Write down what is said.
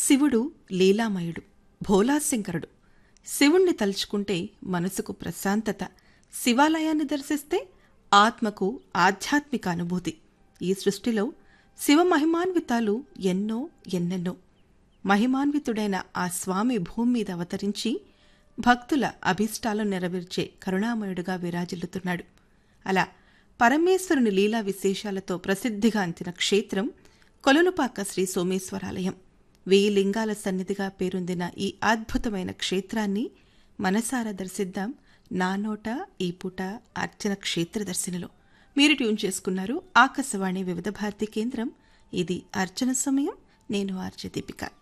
శివుడు లీలామయుడు భోలాశంకరుడు శివుణ్ణి తలుచుకుంటే మనసుకు ప్రశాంతత శివాలయాన్ని దర్శిస్తే ఆత్మకు ఆధ్యాత్మిక అనుభూతి ఈ సృష్టిలో శివ మహిమాన్వితాలు ఎన్నో ఎన్నెన్నో మహిమాన్వితుడైన ఆ స్వామి భూమి మీద అవతరించి భక్తుల అభీష్టాలను నెరవేర్చే కరుణామయుడుగా విరాజిల్లుతున్నాడు అలా పరమేశ్వరుని లీలా విశేషాలతో ప్రసిద్ధిగాంచిన క్షేత్రం కొలనుపాక శ్రీ సోమేశ్వరాలయం వెయ్యి లింగాల సన్నిధిగా పేరొందిన ఈ అద్భుతమైన క్షేత్రాన్ని మనసారా దర్శిద్దాం నా నోట ఈ పూట అర్చన క్షేత్ర దర్శనలో మీరు ట్యూన్ చేసుకున్నారు ఆకాశవాణి వివిధ భారతి కేంద్రం ఇది అర్చన సమయం నేను ఆర్జ దీపిక